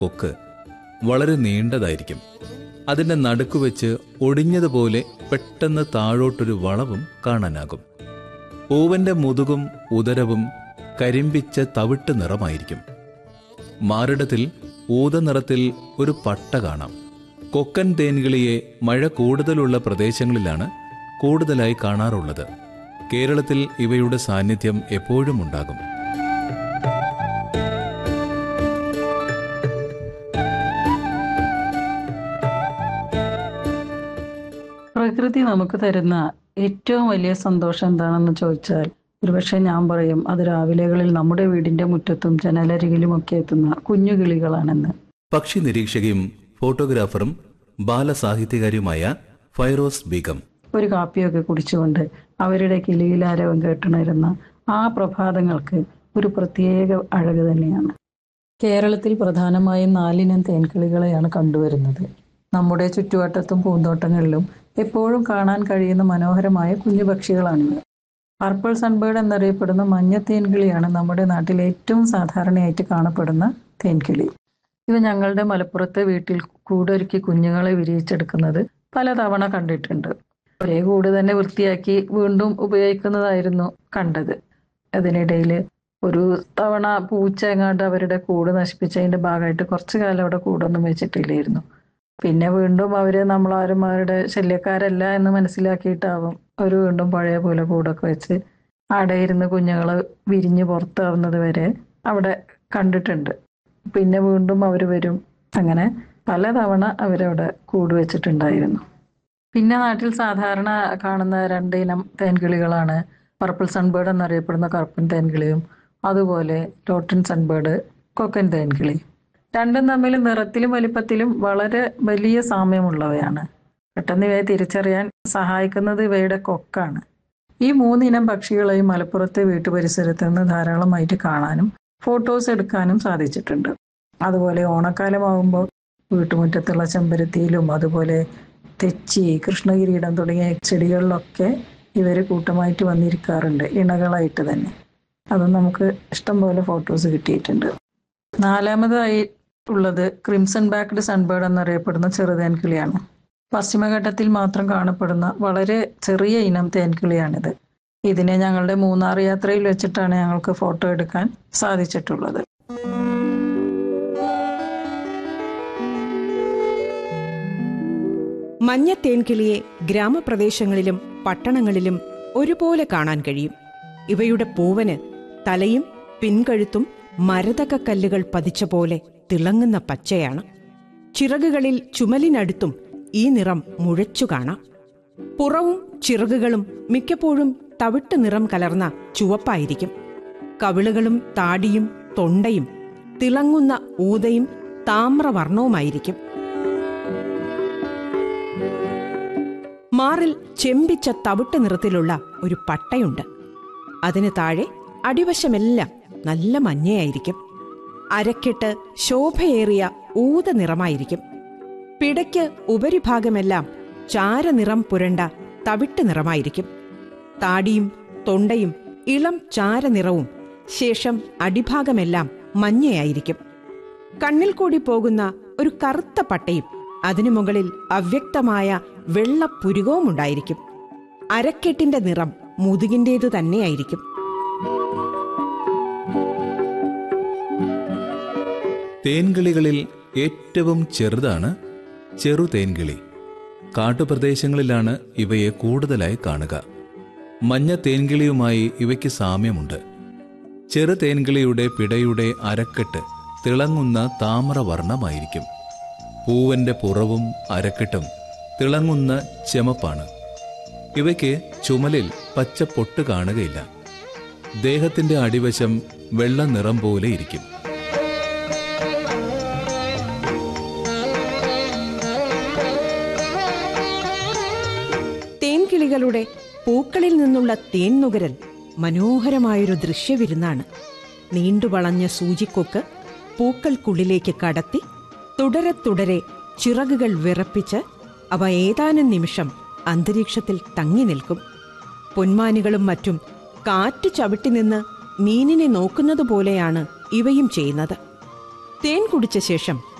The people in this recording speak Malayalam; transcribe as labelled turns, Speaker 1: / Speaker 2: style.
Speaker 1: കൊക്ക് വളരെ നീണ്ടതായിരിക്കും അതിന്റെ നടുക്ക് വെച്ച് ഒടിഞ്ഞതുപോലെ പെട്ടെന്ന് താഴോട്ടൊരു വളവും കാണാനാകും പൂവന്റെ മുതുകും ഉദരവും കരിമ്പിച്ച തവിട്ട് നിറമായിരിക്കും മാറിടത്തിൽ ഊത നിറത്തിൽ ഒരു പട്ട കാണാം കൊക്കൻ തേൻകിളിയെ മഴ കൂടുതലുള്ള പ്രദേശങ്ങളിലാണ് കൂടുതലായി കാണാറുള്ളത് കേരളത്തിൽ ഇവയുടെ സാന്നിധ്യം എപ്പോഴും ഉണ്ടാകും
Speaker 2: പ്രകൃതി നമുക്ക് തരുന്ന ഏറ്റവും വലിയ സന്തോഷം എന്താണെന്ന് ചോദിച്ചാൽ ഒരുപക്ഷെ ഞാൻ പറയും അത് രാവിലെകളിൽ നമ്മുടെ വീടിന്റെ മുറ്റത്തും ജനലരികിലും ഒക്കെ എത്തുന്ന കുഞ്ഞു കിളികളാണെന്ന്
Speaker 1: പക്ഷി നിരീക്ഷകയും ഫോട്ടോഗ്രാഫറും ബാലസാഹിത്യകാരിയുമായ ഫൈറോസ് ബീഗം
Speaker 2: ഒരു കാപ്പിയൊക്കെ കുടിച്ചുകൊണ്ട് അവരുടെ കിളിയിലാരവം കേട്ടുണരുന്ന ആ പ്രഭാതങ്ങൾക്ക് ഒരു പ്രത്യേക അഴക് തന്നെയാണ് കേരളത്തിൽ പ്രധാനമായും നാലിനം തേൻകിളികളെയാണ് കണ്ടുവരുന്നത് നമ്മുടെ ചുറ്റുവട്ടത്തും പൂന്തോട്ടങ്ങളിലും എപ്പോഴും കാണാൻ കഴിയുന്ന മനോഹരമായ കുഞ്ഞു പക്ഷികളാണിവ പർപ്പിൾ സൺബേർഡ് എന്നറിയപ്പെടുന്ന മഞ്ഞ തേൻകിളിയാണ് നമ്മുടെ നാട്ടിൽ ഏറ്റവും സാധാരണയായിട്ട് കാണപ്പെടുന്ന തേൻകിളി ഇവ ഞങ്ങളുടെ മലപ്പുറത്തെ വീട്ടിൽ കൂടൊരുക്കി കുഞ്ഞുങ്ങളെ വിരിയിച്ചെടുക്കുന്നത് പലതവണ കണ്ടിട്ടുണ്ട് ഒരേ കൂട് തന്നെ വൃത്തിയാക്കി വീണ്ടും ഉപയോഗിക്കുന്നതായിരുന്നു കണ്ടത് അതിനിടയിൽ ഒരു തവണ പൂച്ച എങ്ങാണ്ട് അവരുടെ കൂട് നശിപ്പിച്ചതിന്റെ ഭാഗമായിട്ട് കുറച്ചു കാലം അവിടെ കൂടൊന്നും വെച്ചിട്ടില്ലായിരുന്നു പിന്നെ വീണ്ടും അവര് നമ്മളാരും അവരുടെ ശല്യക്കാരല്ല എന്ന് മനസ്സിലാക്കിയിട്ടാവും അവർ വീണ്ടും പഴയ പോലെ കൂടൊക്കെ വെച്ച് അവിടെ ഇരുന്ന് കുഞ്ഞുങ്ങൾ വിരിഞ്ഞ് പുറത്താവുന്നത് വരെ അവിടെ കണ്ടിട്ടുണ്ട് പിന്നെ വീണ്ടും അവർ വരും അങ്ങനെ പലതവണ അവരവിടെ കൂട് വെച്ചിട്ടുണ്ടായിരുന്നു പിന്നെ നാട്ടിൽ സാധാരണ കാണുന്ന രണ്ട് ഇനം തേൻകിളികളാണ് പർപ്പിൾ സൺബേർഡ് എന്നറിയപ്പെടുന്ന കറുപ്പൻ തേൻകിളിയും അതുപോലെ ലോട്ടൻ സൺബേർഡ് കൊക്കൻ തേൻകിളി രണ്ടും തമ്മിൽ നിറത്തിലും വലിപ്പത്തിലും വളരെ വലിയ സാമ്യമുള്ളവയാണ് പെട്ടെന്ന് ഇവയെ തിരിച്ചറിയാൻ സഹായിക്കുന്നത് ഇവയുടെ കൊക്കാണ് ഈ മൂന്നിനം പക്ഷികളെയും മലപ്പുറത്തെ വീട്ടുപരിസരത്ത് നിന്ന് ധാരാളമായിട്ട് കാണാനും ഫോട്ടോസ് എടുക്കാനും സാധിച്ചിട്ടുണ്ട് അതുപോലെ ഓണക്കാലമാകുമ്പോൾ വീട്ടുമുറ്റത്തുള്ള ചെമ്പരത്തിയിലും അതുപോലെ തെച്ചി കൃഷ്ണകിരീടം തുടങ്ങിയ ചെടികളിലൊക്കെ ഇവർ കൂട്ടമായിട്ട് വന്നിരിക്കാറുണ്ട് ഇണകളായിട്ട് തന്നെ അതും നമുക്ക് ഇഷ്ടംപോലെ ഫോട്ടോസ് കിട്ടിയിട്ടുണ്ട് നാലാമതായി ഉള്ളത് ക്രിംസൺ ബാക്ക്ഡ് സൺബേർഡ് എന്നറിയപ്പെടുന്ന ചെറുതേൻ കിളിയാണ് പശ്ചിമഘട്ടത്തിൽ മാത്രം കാണപ്പെടുന്ന വളരെ ചെറിയ ഇനം തേൻകിളിയാണിത് ഇതിനെ ഞങ്ങളുടെ മൂന്നാർ യാത്രയിൽ വെച്ചിട്ടാണ് ഞങ്ങൾക്ക് ഫോട്ടോ എടുക്കാൻ സാധിച്ചിട്ടുള്ളത്
Speaker 3: മഞ്ഞ തേൻകിളിയെ ഗ്രാമപ്രദേശങ്ങളിലും പട്ടണങ്ങളിലും ഒരുപോലെ കാണാൻ കഴിയും ഇവയുടെ പൂവന് തലയും പിൻകഴുത്തും മരതക കല്ലുകൾ പതിച്ച പോലെ തിളങ്ങുന്ന പച്ചയാണ് ചിറകുകളിൽ ചുമലിനടുത്തും ഈ നിറം മുഴച്ചു കാണാം പുറവും ചിറകുകളും മിക്കപ്പോഴും തവിട്ട് നിറം കലർന്ന ചുവപ്പായിരിക്കും കവിളുകളും താടിയും തൊണ്ടയും തിളങ്ങുന്ന ഊതയും താമ്രവർണവുമായിരിക്കും മാറിൽ ചെമ്പിച്ച തവിട്ട് നിറത്തിലുള്ള ഒരു പട്ടയുണ്ട് അതിന് താഴെ അടിവശമെല്ലാം നല്ല മഞ്ഞയായിരിക്കും അരക്കെട്ട് ശോഭയേറിയ ഊത നിറമായിരിക്കും പിടയ്ക്ക് ഉപരിഭാഗമെല്ലാം ചാരനിറം പുരണ്ട തവിട്ട് നിറമായിരിക്കും താടിയും തൊണ്ടയും ഇളം ചാരനിറവും ശേഷം അടിഭാഗമെല്ലാം മഞ്ഞയായിരിക്കും കണ്ണിൽ കൂടി പോകുന്ന ഒരു കറുത്ത പട്ടയും അതിനു മുകളിൽ അവ്യക്തമായ വെള്ള പുരുകവും ഉണ്ടായിരിക്കും അരക്കെട്ടിന്റെ നിറം മുതുകിൻ്റേതു തന്നെയായിരിക്കും
Speaker 1: തേൻകിളികളിൽ ഏറ്റവും ചെറുതാണ് ചെറു തേൻകിളി കാട്ടുപ്രദേശങ്ങളിലാണ് ഇവയെ കൂടുതലായി കാണുക മഞ്ഞ തേൻകിളിയുമായി ഇവയ്ക്ക് സാമ്യമുണ്ട് ചെറു തേൻകിളിയുടെ പിടയുടെ അരക്കെട്ട് തിളങ്ങുന്ന താമ്രവർണ്ണമായിരിക്കും പൂവന്റെ പുറവും അരക്കെട്ടും തിളങ്ങുന്ന ചെമപ്പാണ് ഇവയ്ക്ക് ചുമലിൽ പച്ച പൊട്ട് കാണുകയില്ല ദേഹത്തിന്റെ അടിവശം വെള്ള നിറം പോലെ ഇരിക്കും
Speaker 3: തേൻകിളികളുടെ പൂക്കളിൽ നിന്നുള്ള തേൻ നുകരൽ മനോഹരമായൊരു ദൃശ്യവിരുന്നാണ് നീണ്ടുവളഞ്ഞ സൂചിക്കൊക്ക് പൂക്കൾക്കുള്ളിലേക്ക് കടത്തി തുടരെ തുടരെ ചിറകുകൾ വിറപ്പിച്ച് അവ ഏതാനും നിമിഷം അന്തരീക്ഷത്തിൽ തങ്ങി നിൽക്കും പൊന്മാനുകളും മറ്റും കാറ്റ് ചവിട്ടി നിന്ന് മീനിനെ നോക്കുന്നത് പോലെയാണ് ഇവയും ചെയ്യുന്നത് തേൻ കുടിച്ച ശേഷം